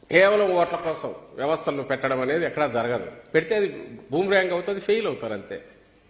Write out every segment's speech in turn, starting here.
కేవలం ఓట్ల కోసం వ్యవస్థలను పెట్టడం అనేది ఎక్కడా జరగదు పెడితే అది భూమి ర్యాంక్ అవుతుంది ఫెయిల్ అవుతారు అంతే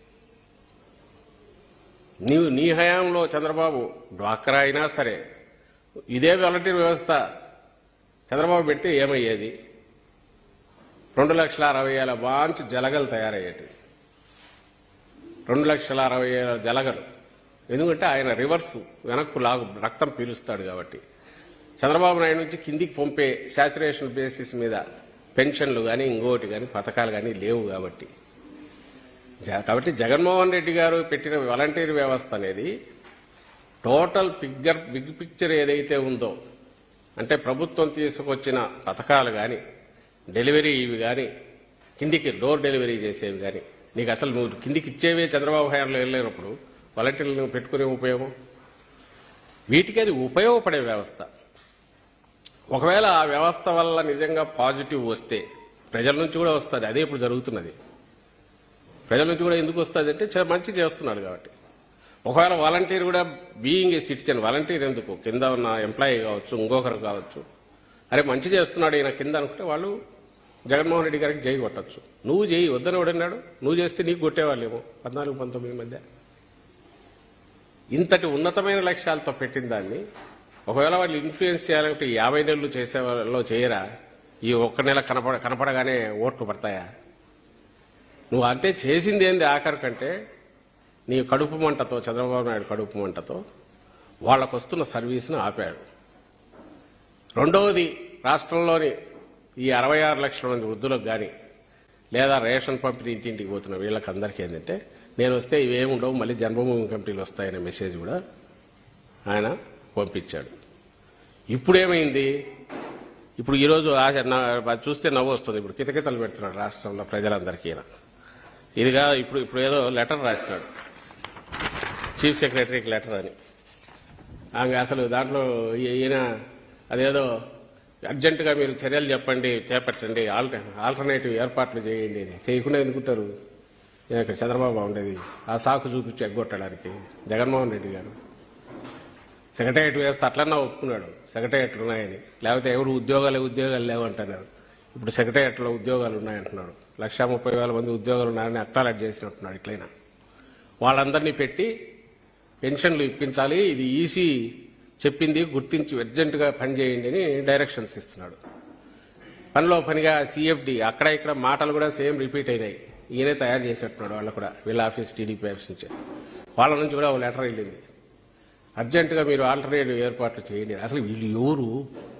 నీవు నీ హయాంలో చంద్రబాబు డ్వాక్రా అయినా సరే ఇదే వాలంటీర్ వ్యవస్థ చంద్రబాబు పెడితే ఏమయ్యేది రెండు లక్షల అరవై వేల బాంచ్ జలగలు తయారయ్యేటివి రెండు లక్షల అరవై వేల జలగలు ఎందుకంటే ఆయన రివర్స్ వెనక్కు లాగు రక్తం పీలుస్తాడు కాబట్టి చంద్రబాబు నాయుడు నుంచి కిందికి పంపే శాచురేషన్ బేసిస్ మీద పెన్షన్లు కానీ ఇంకోటి కానీ పథకాలు కానీ లేవు కాబట్టి జ- కాబట్టి జగన్మోహన్ రెడ్డి గారు పెట్టిన వాలంటీర్ వ్యవస్థ అనేది టోటల్ పిగ్గర్ బిగ్ పిక్చర్ ఏదైతే ఉందో అంటే ప్రభుత్వం తీసుకొచ్చిన పథకాలు కానీ డెలివరీ ఇవి కానీ కిందికి డోర్ డెలివరీ చేసేవి కానీ నీకు అసలు నువ్వు కిందికి ఇచ్చేవే చంద్రబాబు హయాంలో వెళ్ళినప్పుడు వాలంటీర్లను పెట్టుకునే ఉపయోగం వీటికి అది ఉపయోగపడే వ్యవస్థ ఒకవేళ ఆ వ్యవస్థ వల్ల నిజంగా పాజిటివ్ వస్తే ప్రజల నుంచి కూడా వస్తుంది అదే ఇప్పుడు జరుగుతున్నది ప్రజల నుంచి కూడా ఎందుకు వస్తుంది అంటే చే- మంచి చేస్తున్నాడు కాబట్టి ఒకవేళ వాలంటీర్ కూడా బీయింగ్ ఏ సిటిజన్ వాలంటీర్ ఎందుకు కింద ఉన్న ఎంప్లాయీ కావచ్చు ఇంకొకరు కావచ్చు అరే మంచి చేస్తున్నాడు ఈయన కింద అనుకుంటే వాళ్ళు జగన్మోహన్ రెడ్డి గారికి జై కొట్టచ్చు నువ్వు చేయి వద్దని ఎవడన్నాడు నువ్వు చేస్తే నీకు కొట్టేవాళ్ళేమో పద్నాలుగు పంతొమ్మిది మధ్య ఇంతటి ఉన్నతమైన లక్ష్యాలతో పెట్టిన దాన్ని ఒకవేళ వాళ్ళు ఇన్ఫ్లుయెన్స్ చేయాలంటే ఈ యాభై నెలలు చేసే వాళ్ళలో చేయరా ఈ ఒక్క నెల కనపడ కనపడగానే ఓట్లు పడతాయా నువ్వు అంటే చేసింది ఏంది ఆఖరి కంటే నీ కడుపు మంటతో చంద్రబాబు నాయుడు కడుపు మంటతో వాళ్ళకు వస్తున్న సర్వీస్ను ఆపాడు రెండవది రాష్ట్రంలోని ఈ అరవై ఆరు లక్షల మంది వృద్ధులకు కానీ లేదా రేషన్ పంపిణీ ఇంటింటికి పోతున్న వీళ్ళకి అందరికీ ఏంటంటే నేను వస్తే ఇవేమి ఉండవు మళ్ళీ జన్మభూమి కంపెనీలు వస్తాయనే మెసేజ్ కూడా ఆయన పంపించాడు ఇప్పుడు ఏమైంది ఇప్పుడు ఈరోజు ఆశ నా- అది చూస్తే నవ్వు వస్తుంది ఇప్పుడు కితకితలు పెడుతున్నాడు రాష్ట్రంలో ప్రజలందరికీ ఈయన. ఇదిగా ఇప్పుడు ఇప్పుడు ఏదో లెటర్ రాసినాడు చీఫ్ సెక్రటరీకి లెటర్ అని ఆమె అసలు దాంట్లో ఈ- ఈయన అదేదో అర్జెంటుగా మీరు చర్యలు చెప్పండి చేపట్టండి ఆల్ట ఆల్టర్నేటివ్ ఏర్పాట్లు చేయండి అని చేయకుండా ఎందుకుంటారు ఈయన ఇక్కడ చంద్రబాబు ఉండేది ఆ సాకు చూపించి ఎగ్గొట్టడానికి జగన్మోహన్ రెడ్డి గారు సెక్రటరియట్ వ్యవస్థ అట్లన్నా ఒప్పుకున్నాడు సెక్రటరియట్లు ఉన్నాయని లేకపోతే ఎవరు ఉద్యోగాలు ఉద్యోగాలు లేవు అంటున్నారు ఇప్పుడు సెక్రటరియట్లో ఉద్యోగాలు ఉన్నాయంటున్నాడు లక్షా ముప్పై వేల మంది ఉద్యోగాలు ఉన్నాయని అక్నాలెడ్జ్ చేసినట్టున్నాడు ఇట్లయినా వాళ్ళందరినీ పెట్టి పెన్షన్లు ఇప్పించాలి ఇది ఈసీ చెప్పింది గుర్తించి అర్జెంటుగా పనిచేయండి అని డైరెక్షన్స్ ఇస్తున్నాడు పనిలో పనిగా సిఎఫ్డి అక్కడ ఇక్కడ మాటలు కూడా సేమ్ రిపీట్ అయినాయి ఈయనే తయారు చేసినట్టున్నాడు వాళ్ళు కూడా వీళ్ళ ఆఫీస్ టీడీపీ ఆఫీస్ నుంచి వాళ్ళ నుంచి కూడా ఒక లెటర్ వెళ్ళింది అర్జెంటుగా మీరు ఆల్టర్నేటివ్ ఏర్పాట్లు చేయండి అసలు వీళ్ళు ఎవరు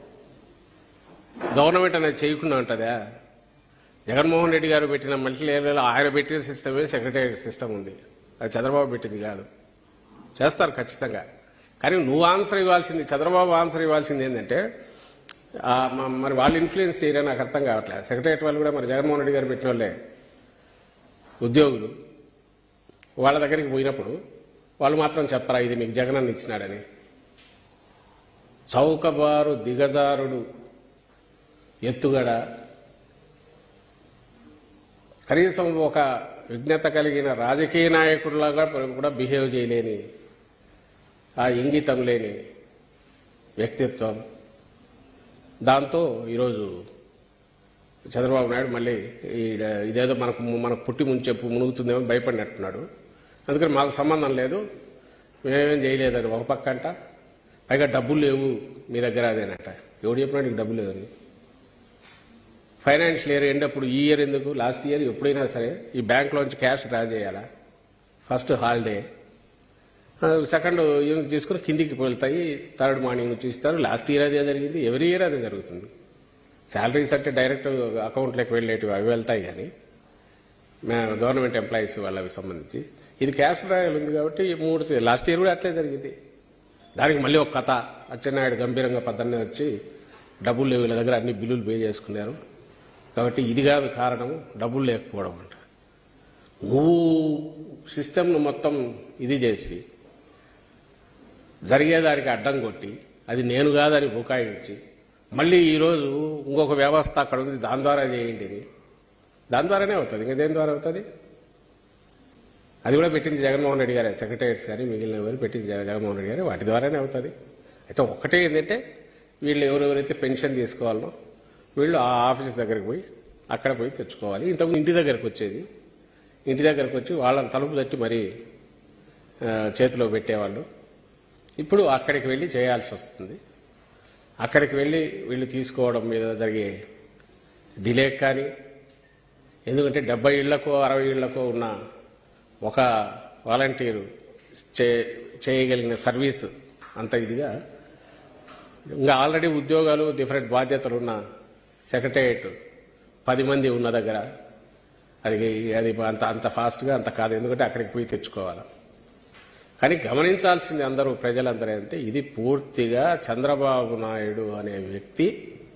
గవర్నమెంట్ అనేది చేయకుండా ఉంటుందా జగన్మోహన్ రెడ్డి గారు పెట్టిన మల్టీ లేయర్లో ఆయన పెట్టిన సిస్టమే సెక్రటరీ సిస్టమ్ ఉంది అది చంద్రబాబు పెట్టింది కాదు చేస్తారు ఖచ్చితంగా కానీ నువ్వు ఆన్సర్ ఇవ్వాల్సింది చంద్రబాబు ఆన్సర్ ఇవ్వాల్సింది ఏంటంటే ఆ, మ- మరి వాళ్ళు ఇన్ఫ్లుయెన్స్ చేయరా నాకు అర్థం కావట్లేదు సెక్రటరీ వాళ్ళు కూడా మరి జగన్మోహన్ రెడ్డి గారు పెట్టిన వాళ్ళే ఉద్యోగులు వాళ్ళ దగ్గరికి పోయినప్పుడు వాళ్ళు మాత్రం చెప్పరా ఇది మీకు జగనన్న ఇచ్చినాడని చౌకబారు దిగజారుడు ఎత్తుగడ కనీసం ఒక విజ్ఞత కలిగిన రాజకీయ నాయకుడిలాగా కూడా బిహేవ్ చేయలేని ఆ ఇంగితం లేని వ్యక్తిత్వం దాంతో ఈరోజు చంద్రబాబు నాయుడు మళ్ళీ ఈ- ఇదేదో మనకు మనకు పుట్టి ముంచే మునుగుతుందేమో భయపడినట్టున్నాడు అందుకని మాకు సంబంధం లేదు మేమేం చేయలేదని ఒక పక్క అంట పైగా డబ్బులు లేవు మీ దగ్గర అదేనట ఎవడు చెప్పినా నీకు డబ్బులు లేవని ఫైనాన్షియల్ ఇయర్ ఎండ్ అప్పుడు ఈ ఇయర్ ఎందుకు లాస్ట్ ఇయర్ ఎప్పుడైనా సరే ఈ బ్యాంక్లోంచి క్యాష్ డ్రా చేయాలా ఫస్ట్ హాలిడే సెకండ్ యూనిట్ తీసుకుని కిందికి వెళ్తాయి థర్డ్ మార్నింగ్ నుంచి ఇస్తారు లాస్ట్ ఇయర్ అదే జరిగింది ఎవరీ ఇయర్ అదే జరుగుతుంది శాలరీస్ అంటే డైరెక్ట్ అకౌంట్లోకి వెళ్ళేటివి అవి వెళ్తాయి కానీ మా గవర్నమెంట్ ఎంప్లాయీస్ వాళ్ళకి సంబంధించి ఇది క్యాష్ డ్రాయల్ ఉంది కాబట్టి ఈ మూడు లాస్ట్ ఇయర్ కూడా అట్లే జరిగింది దానికి మళ్ళీ ఒక కథ అచ్చెన్నాయుడు గంభీరంగా పద్దన్నే వచ్చి డబ్బులు లేవు వీళ్ళ దగ్గర అన్ని బిల్లులు పే చేసుకున్నారు కాబట్టి ఇది కాదు కారణం డబ్బులు లేకపోవడం అంట నువ్వు సిస్టమ్ను మొత్తం ఇది చేసి జరిగేదానికి అడ్డం కొట్టి అది నేను కాదని బుకాయించి మళ్ళీ ఈరోజు ఇంకొక వ్యవస్థ అక్కడ ఉంది దాని ద్వారా చేయండి అని దాని ద్వారానే అవుతుంది ఇంకా దేని ద్వారా అవుతుంది అది కూడా పెట్టింది జగన్మోహన్ రెడ్డి గారే సెక్రటరీస్ కానీ మిగిలిన ఎవరు పెట్టింది జగ- జగన్మోహన్ రెడ్డి గారే వాటి ద్వారానే అవుతుంది అయితే ఒక్కటే ఏంటంటే వీళ్ళు ఎవరెవరైతే పెన్షన్ తీసుకోవాలనో వీళ్ళు ఆ ఆఫీస్ దగ్గరికి పోయి అక్కడ పోయి తెచ్చుకోవాలి ఇంతకుముందు ఇంటి దగ్గరకు వచ్చేది ఇంటి దగ్గరకు వచ్చి వాళ్ళని తలుపు తట్టి మరీ ఆ, చేతిలో పెట్టేవాళ్ళు ఇప్పుడు అక్కడికి వెళ్ళి చేయాల్సి వస్తుంది అక్కడికి వెళ్ళి వీళ్ళు తీసుకోవడం మీద జరిగే డిలే కానీ ఎందుకంటే డెబ్బై ఇళ్లకో అరవై ఇళ్లకో ఉన్న ఒక వాలంటీరు చే చేయగలిగిన సర్వీస్ అంత ఇదిగా ఇంకా ఆల్రెడీ ఉద్యోగాలు డిఫరెంట్ బాధ్యతలు ఉన్న సెక్రటేరియట్ పది మంది ఉన్న దగ్గర అది అది అంత అంత ఫాస్ట్గా అంత కాదు ఎందుకంటే అక్కడికి పోయి తెచ్చుకోవాలి కానీ గమనించాల్సింది అందరూ ప్రజలందరూ అంటే ఇది పూర్తిగా చంద్రబాబు నాయుడు అనే వ్యక్తి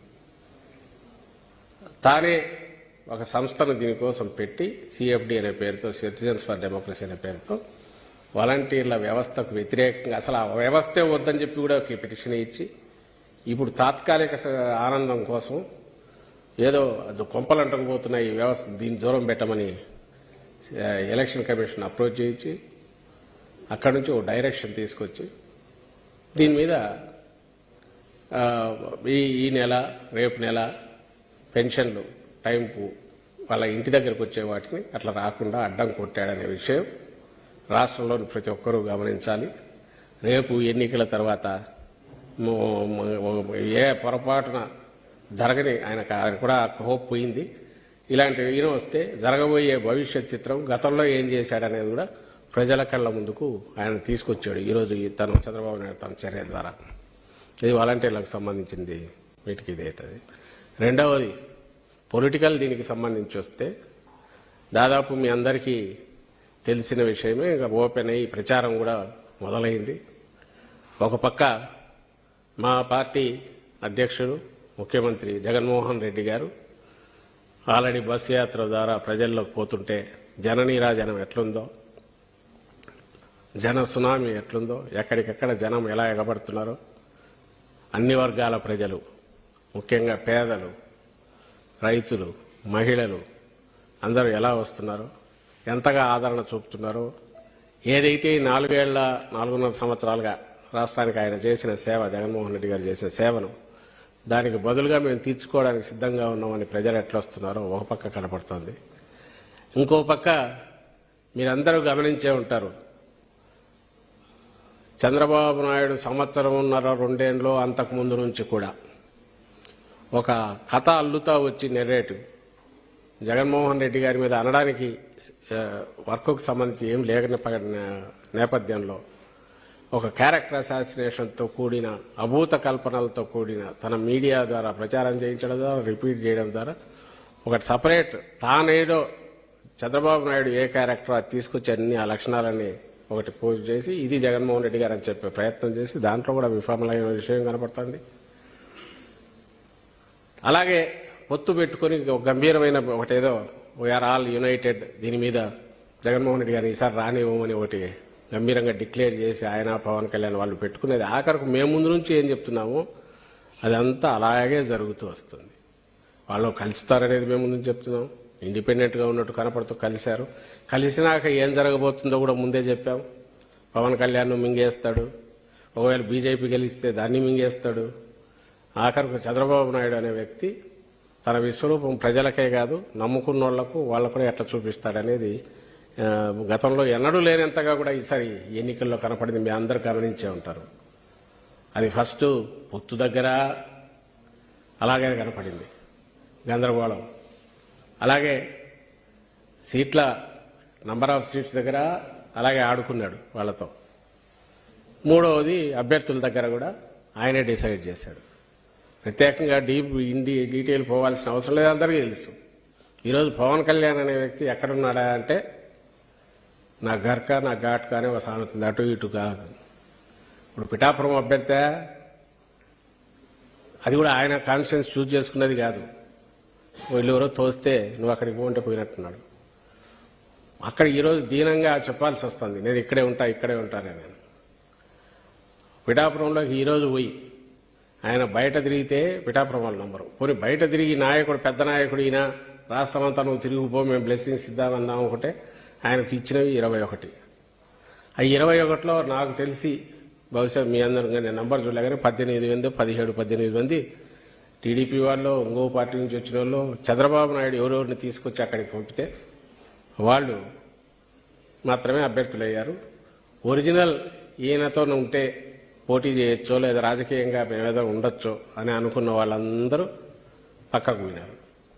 తానే ఒక సంస్థను దీనికోసం పెట్టి సిఎఫ్డి అనే పేరుతో సిటిజన్స్ ఫర్ డెమోక్రసీ అనే పేరుతో వాలంటీర్ల వ్యవస్థకు వ్యతిరేకంగా అసలు ఆ వ్యవస్థే వద్దని చెప్పి కూడా ఒక పిటిషన్ ఇచ్చి ఇప్పుడు తాత్కాలిక స- ఆనందం కోసం ఏదో అది కొంపలంటకు పోతున్న ఈ వ్యవస్థ దీన్ని దూరం పెట్టమని ఆ, ఎలక్షన్ కమిషన్ అప్రోచ్ చేయించి అక్కడి నుంచి ఒక డైరెక్షన్ తీసుకొచ్చి దీని మీద ఆ, ఈ ఈ నెల రేపు నెల పెన్షన్లు టైంకు వాళ్ళ ఇంటి దగ్గరకు వచ్చే వాటిని అట్లా రాకుండా అడ్డం కొట్టాడనే విషయం రాష్ట్రంలోని ప్రతి ఒక్కరూ గమనించాలి రేపు ఎన్నికల తర్వాత మో- మో- ఏ పొరపాటున జరగని ఆయనకు ఆయన కూడా హోప్ పోయింది ఇలాంటి ఈయన వస్తే జరగబోయే భవిష్యత్ చిత్రం గతంలో ఏం చేశాడనేది కూడా ప్రజల కళ్ళ ముందుకు ఆయన తీసుకొచ్చాడు ఈరోజు ఈ తను చంద్రబాబు నాయుడు తన చర్య ద్వారా ఇది వాలంటీర్లకు సంబంధించింది వీటికి ఇది అవుతుంది రెండవది పొలిటికల్ దీనికి సంబంధించి వస్తే దాదాపు మీ అందరికీ తెలిసిన విషయమే ఇక ఓపెన్ అయ్యి ప్రచారం కూడా మొదలైంది ఒక పక్క మా పార్టీ అధ్యక్షుడు ముఖ్యమంత్రి జగన్మోహన్ రెడ్డి గారు ఆల్రెడీ బస్ యాత్ర ద్వారా ప్రజల్లోకి పోతుంటే జననీరాజనం ఎట్లుందో జన సునామీ ఎట్లుందో ఎక్కడికెక్కడ జనం ఎలా ఎగబడుతున్నారో అన్ని వర్గాల ప్రజలు ముఖ్యంగా పేదలు రైతులు మహిళలు అందరూ ఎలా వస్తున్నారో ఎంతగా ఆదరణ చూపుతున్నారో ఏదైతే ఈ నాలుగేళ్ల నాలుగున్నర సంవత్సరాలుగా రాష్ట్రానికి ఆయన చేసిన సేవ జగన్మోహన్ రెడ్డి గారు చేసిన సేవను దానికి బదులుగా మేము తీర్చుకోవడానికి సిద్ధంగా ఉన్నామని ప్రజలు ఎట్లా వస్తున్నారో ఒక పక్క కనపడుతోంది ఇంకో పక్క మీరందరూ గమనించే ఉంటారు చంద్రబాబు నాయుడు సంవత్సరంన్నర రెండేళ్ళు అంతకు ముందు నుంచి కూడా ఒక కథ అల్లుతా వచ్చి నెరేటివ్ జగన్మోహన్ రెడ్డి గారి మీద అనడానికి ఆ, వర్క్కు సంబంధించి ఏం లేని ప- నేపథ్యంలో ఒక క్యారెక్టర్ అసాసినేషన్తో కూడిన అభూత కల్పనలతో కూడిన తన మీడియా ద్వారా ప్రచారం చేయించడం ద్వారా రిపీట్ చేయడం ద్వారా ఒక సపరేట్ తానేదో చంద్రబాబు నాయుడు ఏ క్యారెక్టర్ అది తీసుకొచ్చి అన్ని ఆ లక్షణాలన్నీ ఒకటి పోస్ట్ చేసి ఇది జగన్మోహన్ రెడ్డి గారు అని చెప్పే ప్రయత్నం చేసి దాంట్లో కూడా విఫలమైన విషయం కనపడుతుంది అలాగే పొత్తు పెట్టుకొని ఒక గంభీరమైన ఒకటేదో వీఆర్ ఆల్ యునైటెడ్ దీని మీద జగన్మోహన్ రెడ్డి గారిని ఈసారి రానివ్వమని ఒకటి గంభీరంగా డిక్లేర్ చేసి ఆయన పవన్ కళ్యాణ్ వాళ్ళు పెట్టుకునేది ఆఖరకు మేము ముందు నుంచి ఏం చెప్తున్నామో అదంతా అలాగే జరుగుతూ వస్తుంది వాళ్ళు కలుస్తారనేది మేము ముందు నుంచి చెప్తున్నాం ఇండిపెండెంట్గా ఉన్నట్టు కనపడుతూ కలిశారు కలిసినాక ఏం జరగబోతుందో కూడా ముందే చెప్పాం పవన్ కళ్యాణ్ మింగేస్తాడు ఒకవేళ బీజేపీ గెలిస్తే దాన్ని మింగేస్తాడు ఆఖరికి చంద్రబాబు నాయుడు అనే వ్యక్తి తన విశ్వరూపం ప్రజలకే కాదు నమ్ముకున్న వాళ్లకు వాళ్ళకు కూడా ఎట్లా చూపిస్తాడనేది ఆ, గతంలో ఎన్నడూ లేనంతగా కూడా ఈసారి ఎన్నికల్లో కనపడింది మీ అందరు గమనించే ఉంటారు అది ఫస్ట్ పొత్తు దగ్గర అలాగే కనపడింది గందరగోళం అలాగే సీట్ల నంబర్ ఆఫ్ సీట్స్ దగ్గర అలాగే ఆడుకున్నాడు వాళ్ళతో మూడవది అభ్యర్థుల దగ్గర కూడా ఆయనే డిసైడ్ చేశాడు ప్రత్యేకంగా డీప్ ఇండి డీటెయిల్ పోవాల్సిన అవసరం లేదు అందరికీ తెలుసు ఈరోజు పవన్ కళ్యాణ్ అనే వ్యక్తి ఎక్కడున్నాడా అంటే నా గర్క నా ఘాట్కా అనే ఒక సామెత ఉంది అటు ఇటు కాదు ఇప్పుడు పిఠాపురం అభ్యర్థి అది కూడా ఆయన కాన్ఫిడెన్స్ చూజ్ చేసుకున్నది కాదు వీళ్ళు ఎవరో తోస్తే నువ్వు అక్కడికి పోంటే పోయినట్టున్నాడు అక్కడ ఈరోజు దీనంగా చెప్పాల్సి వస్తుంది నేను ఇక్కడే ఉంటా ఇక్కడే ఉంటానే నేను పిఠాపురంలోకి ఈరోజు పోయి ఆయన బయట తిరిగితే పిఠాపురం వాళ్ళ నంబరు పోనీ బయట తిరిగి నాయకుడు పెద్ద నాయకుడు ఈయన రాష్ట్రం అంతా నువ్వు తిరిగిపో మేము బ్లెస్సింగ్స్ ఇద్దామన్నాం అనుకుంటే ఆయనకు ఇచ్చినవి ఇరవై ఒకటి ఆ ఇరవై ఒకటిలో నాకు తెలిసి బహుశా మీ అందరూ నేను నంబర్ చూడలే కానీ పద్దెనిమిది మంది పదిహేడు పద్దెనిమిది మంది టీడీపీ వాళ్ళు ఇంకో పార్టీ నుంచి వచ్చిన వాళ్ళు చంద్రబాబు నాయుడు ఎవరెవరిని తీసుకొచ్చి అక్కడికి పంపితే వాళ్ళు మాత్రమే అభ్యర్థులయ్యారు ఒరిజినల్ ఈయనతో ఉంటే పోటీ చేయొచ్చో లేదా రాజకీయంగా మేమేదో ఉండొచ్చో అని అనుకున్న వాళ్ళందరూ పక్కకు పోయినారు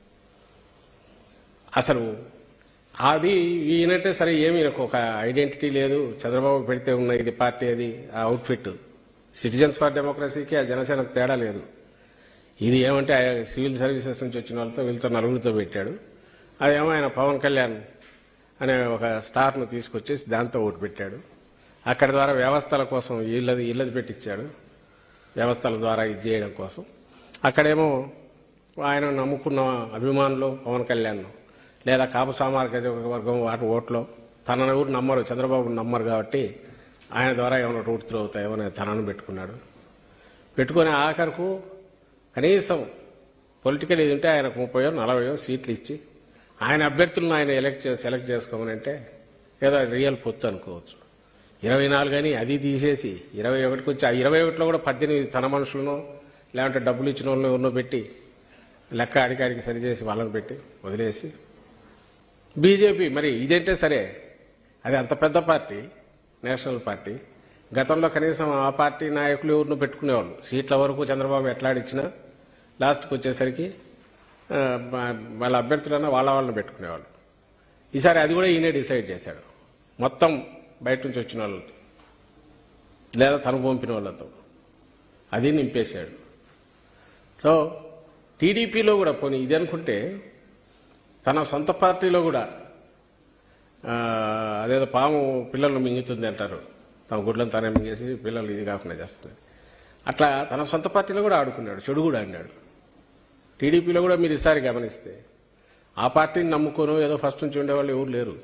అసలు అది ఈయనంటే సరే ఏమి ఈయనకు ఒక ఐడెంటిటీ లేదు చంద్రబాబు పెడితే ఉన్న ఇది పార్టీ అది ఆ అవుట్ఫిట్ సిటిజన్స్ ఫర్ డెమోక్రసీకి ఆ జనసేనకు తేడా లేదు ఇది ఏమంటే ఆ సివిల్ సర్వీసెస్ నుంచి వచ్చిన వాళ్ళతో వీళ్ళతో నలుగురితో పెట్టాడు అదేమో ఆయన పవన్ కళ్యాణ్ అనే ఒక స్టార్ను తీసుకొచ్చేసి దాంతో ఓటు పెట్టాడు అక్కడి ద్వారా వ్యవస్థల కోసం వీళ్ళది వీళ్ళది పెట్టించాడు వ్యవస్థల ద్వారా ఇది చేయడం కోసం అక్కడేమో ఆయన నమ్ముకున్న అభిమానులు పవన్ కళ్యాణ్ లేదా కాపు సామాజిక వర్గం వాటి ఓట్లో తనను ఎవరు నమ్మరు చంద్రబాబు నమ్మరు కాబట్టి ఆయన ద్వారా ఏమైనా రూట్ త్రూ అవుతాయో అనే తనను పెట్టుకున్నాడు పెట్టుకుని ఆఖరుకు కనీసం పొలిటికల్ ఇది ఉంటే ఆయనకు ముప్పయో నలభయో సీట్లు ఇచ్చి ఆయన అభ్యర్థులను ఆయన ఎలక్ట్ చేసి సెలెక్ట్ చేసుకోమని అంటే ఏదో రియల్ పొత్తు అనుకోవచ్చు ఇరవై నాలుగు అని అది తీసేసి ఇరవై ఒకటికి వచ్చి ఆ ఇరవై ఒకటిలో కూడా పద్దెనిమిది తన మనుషులను లేదంటే డబ్బులు ఇచ్చిన వాళ్ళని ఎవరినో పెట్టి లెక్క అడికాడికి సరిచేసి వాళ్ళని పెట్టి వదిలేసి బీజేపీ మరి ఇదంటే సరే అది అంత పెద్ద పార్టీ నేషనల్ పార్టీ గతంలో కనీసం ఆ పార్టీ నాయకులు ఎవరినో పెట్టుకునేవాళ్ళు సీట్ల వరకు చంద్రబాబు ఎట్లాడిచ్చినా లాస్ట్కి వచ్చేసరికి ఆ, వా- వాళ్ళ అభ్యర్థులన్నా వాళ్ళ వాళ్ళని పెట్టుకునేవాళ్ళు ఈసారి అది కూడా ఈయనే డిసైడ్ చేశాడు మొత్తం బయట నుంచి వచ్చిన వాళ్ళు లేదా తను పంపిన వాళ్ళతో అది నింపేశాడు సో టీడీపీలో కూడా పోనీ ఇది అనుకుంటే తన సొంత పార్టీలో కూడా ఆ, అదేదో పాము పిల్లలను మింగుతుంది అంటారు తమ గుడ్లను తానే మింగేసి పిల్లలు ఇది కాకుండా చేస్తుంది అట్లా తన సొంత పార్టీలో కూడా ఆడుకున్నాడు చెడు కూడా ఆడినాడు టీడీపీలో కూడా మీరు ఈసారి గమనిస్తే ఆ పార్టీని నమ్ముకోను ఏదో ఫస్ట్ నుంచి ఉండేవాళ్ళు ఎవరు లేరు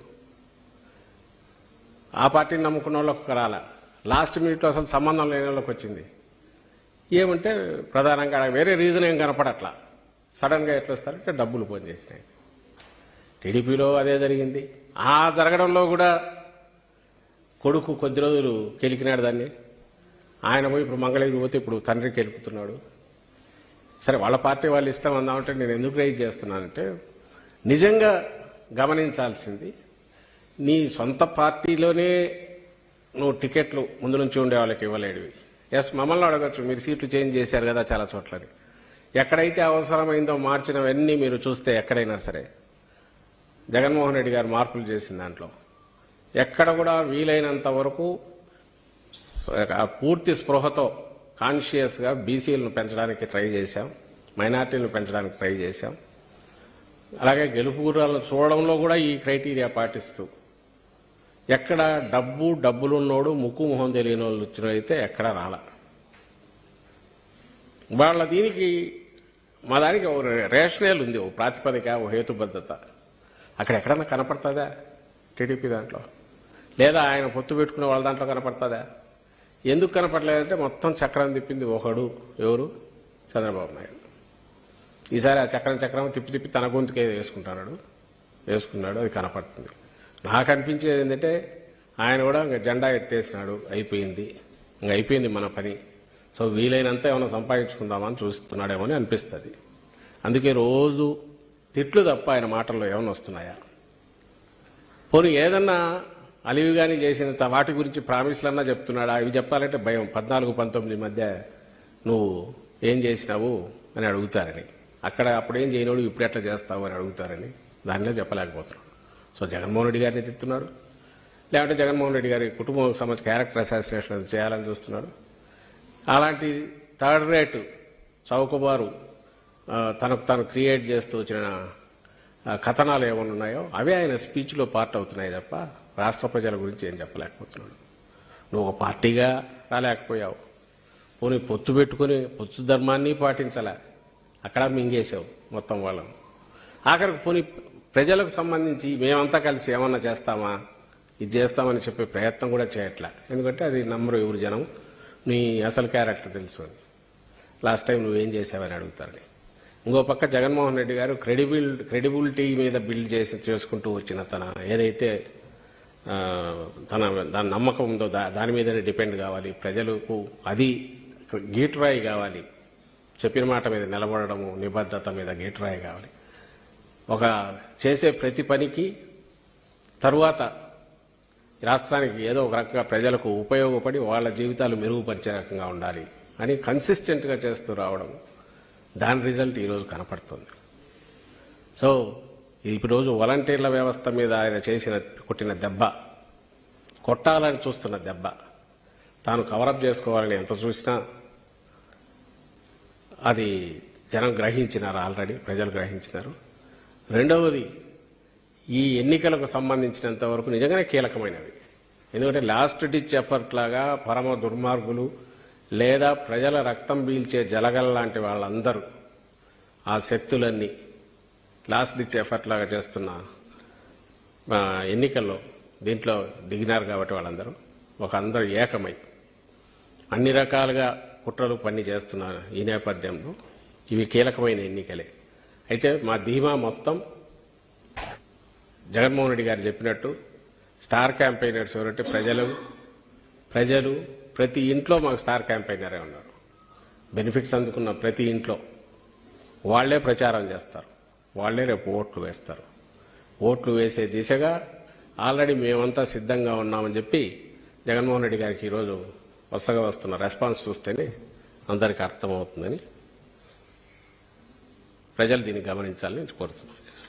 ఆ పార్టీని నమ్ముకున్న వాళ్ళకి రాల లాస్ట్ మినిట్లో అసలు సంబంధం లేని వాళ్ళకి వచ్చింది ఏమంటే ప్రధానంగా ఆడ వేరే రీజన్ ఏం కనపడట్లా సడన్గా ఎట్లా వస్తారంటే డబ్బులు ఫోన్ చేసినాయి టీడీపీలో అదే జరిగింది ఆ జరగడంలో కూడా కొడుకు కొద్ది రోజులు కెలికినాడు దాన్ని ఆయన పోయి ఇప్పుడు మంగళగిరి పోతే ఇప్పుడు తండ్రి కెలుపుతున్నాడు సరే వాళ్ళ పార్టీ వాళ్ళ ఇష్టం అందామంటే నేను ఎందుకు రైజ్ చేస్తున్నానంటే నిజంగా గమనించాల్సింది నీ సొంత పార్టీలోనే నువ్వు టికెట్లు ముందు నుంచి ఉండే వాళ్ళకి ఇవ్వలేడివి ఎస్ మమ్మల్ని అడగచ్చు మీరు సీట్లు చేంజ్ చేశారు కదా చాలా చోట్లని ఎక్కడైతే అవసరమైందో మార్చినవన్నీ మీరు చూస్తే ఎక్కడైనా సరే జగన్మోహన్ రెడ్డి గారు మార్పులు చేసిన దాంట్లో ఎక్కడ కూడా వీలైనంత వరకు ఆ పూర్తి స్పృహతో కాన్షియస్గా బీసీలను పెంచడానికి ట్రై చేశాం మైనార్టీలను పెంచడానికి ట్రై చేశాం అలాగే గెలుపు గుర్రాలను చూడడంలో కూడా ఈ క్రైటీరియా పాటిస్తూ ఎక్కడ డబ్బు డబ్బులున్నోడు ముక్కు మొహం తెలియని వాళ్ళు వచ్చినైతే ఎక్కడ రాల వాళ్ళ దీనికి మా దానికి ఒక రేషనల్ ఉంది ఓ ప్రాతిపదిక ఓ హేతుబద్ధత అక్కడ ఎక్కడన్నా కనపడుతుందా టీడీపీ దాంట్లో లేదా ఆయన పొత్తు పెట్టుకునే వాళ్ళ దాంట్లో కనపడుతుందా ఎందుకు కనపడలేదంటే మొత్తం చక్రం తిప్పింది ఒకడు ఎవరు చంద్రబాబు నాయుడు ఈసారి ఆ చక్రం చక్రం తిప్పి తిప్పి తన గొంతుకే వేసుకుంటున్నాడు వేసుకున్నాడు అది కనపడుతుంది నాకు అనిపించేది ఏంటంటే ఆయన కూడా ఇంకా జెండా ఎత్తేసినాడు అయిపోయింది ఇంకా అయిపోయింది మన పని సో వీలైనంత ఏమైనా సంపాదించుకుందామని చూస్తున్నాడేమో అని అనిపిస్తుంది అందుకే రోజు తిట్లు తప్ప ఆయన మాటల్లో ఏమైనా వస్తున్నాయా పోనీ ఏదన్నా అలివి కానీ చేసిన త- వాటి గురించి ప్రామిస్లన్నా చెప్తున్నాడా ఇవి చెప్పాలంటే భయం పద్నాలుగు పంతొమ్మిది మధ్య నువ్వు ఏం చేసినావు అని అడుగుతారని అక్కడ అప్పుడేం చేయనోడు ఇప్పుడు ఎట్లా చేస్తావు అని అడుగుతారని దానిలో చెప్పలేకపోతున్నాడు సో జగన్మోహన్ రెడ్డి గారిని తిడుతున్నాడు లేకుంటే జగన్మోహన్ రెడ్డి గారి కుటుంబం సంబంధించి క్యారెక్టర్ అసోసియేషన్ అది చేయాలని చూస్తున్నాడు అలాంటి థర్డ్ రేటు చౌకబారు ఆ, తనకు తాను క్రియేట్ చేస్తూ వచ్చిన ఆ, కథనాలు ఏమైనా ఉన్నాయో అవే ఆయన స్పీచ్లో పార్ట్ అవుతున్నాయి తప్ప రాష్ట్ర ప్రజల గురించి ఏం చెప్పలేకపోతున్నాడు నువ్వు ఒక పార్టీగా రాలేకపోయావు పోనీ పొత్తు పెట్టుకుని పొత్తు ధర్మాన్ని పాటించలే అక్కడ మింగేసావు మొత్తం వాళ్ళను ఆఖరికి పోనీ ప్రజలకు సంబంధించి మేమంతా కలిసి ఏమన్నా చేస్తామా ఇది చేస్తామని చెప్పే ప్రయత్నం కూడా చేయట్లే ఎందుకంటే అది నమ్మరు ఎవరు జనం నీ అసలు క్యారెక్టర్ తెలుసు అని లాస్ట్ టైం నువ్వేం చేసావని అడుగుతారని ఇంకో పక్క జగన్మోహన్ రెడ్డి గారు క్రెడిబిల్ క్రెడిబిలిటీ మీద బిల్డ్ చేసి చేసుకుంటూ వచ్చిన తన ఏదైతే ఆ, తన దాని నమ్మకం ఉందో దా దాని మీదనే డిపెండ్ కావాలి ప్రజలకు అది గీట్రాయి కావాలి చెప్పిన మాట మీద నిలబడము నిబద్ధత మీద గేటురాయి కావాలి ఒక చేసే ప్రతి పనికి తరువాత ఈ రాష్ట్రానికి ఏదో ఒక రకంగా ప్రజలకు ఉపయోగపడి వాళ్ళ జీవితాలు మెరుగుపరిచే రకంగా ఉండాలి అని కన్సిస్టెంట్గా చేస్తూ రావడం దాని రిజల్ట్ ఈరోజు కనపడుతుంది సో ఈరోజు వాలంటీర్ల వ్యవస్థ మీద ఆయన చేసిన కొట్టిన దెబ్బ కొట్టాలని చూస్తున్న దెబ్బ తాను కవరప్ చేసుకోవాలని ఎంత చూసినా అది జనం గ్రహించినారు ఆల్రెడీ ప్రజలు గ్రహించినారు రెండవది ఈ ఎన్నికలకు సంబంధించినంత వరకు నిజంగానే కీలకమైనవి ఎందుకంటే లాస్ట్ డిచ్ ఎఫర్ట్ లాగా పరమ దుర్మార్గులు లేదా ప్రజల రక్తం పీల్చే జలగల లాంటి వాళ్ళందరూ ఆ శక్తులన్నీ లాస్ట్ డిచ్ ఎఫర్ట్ లాగా చేస్తున్న ఆ, ఎన్నికల్లో దీంట్లో దిగినారు కాబట్టి వాళ్ళందరూ ఒక అందరూ ఏకమై అన్ని రకాలుగా కుట్రలు పని చేస్తున్నారు ఈ నేపథ్యంలో ఇవి కీలకమైన ఎన్నికలే అయితే మా ధీమా మొత్తం జగన్మోహన్ రెడ్డి గారు చెప్పినట్టు స్టార్ క్యాంపెయినర్స్ ఎవరంటే ప్రజలు ప్రజలు ప్రతి ఇంట్లో మాకు స్టార్ క్యాంపెయినరే ఉన్నారు బెనిఫిట్స్ అందుకున్న ప్రతి ఇంట్లో వాళ్లే ప్రచారం చేస్తారు వాళ్లే రేపు ఓట్లు వేస్తారు ఓట్లు వేసే దిశగా ఆల్రెడీ మేమంతా సిద్ధంగా ఉన్నామని చెప్పి జగన్మోహన్ రెడ్డి గారికి ఈరోజు వరుసగా వస్తున్న రెస్పాన్స్ చూస్తేనే అందరికీ అర్థమవుతుందని ప్రజలు దీన్ని గమనించాలని కోరుతున్నాను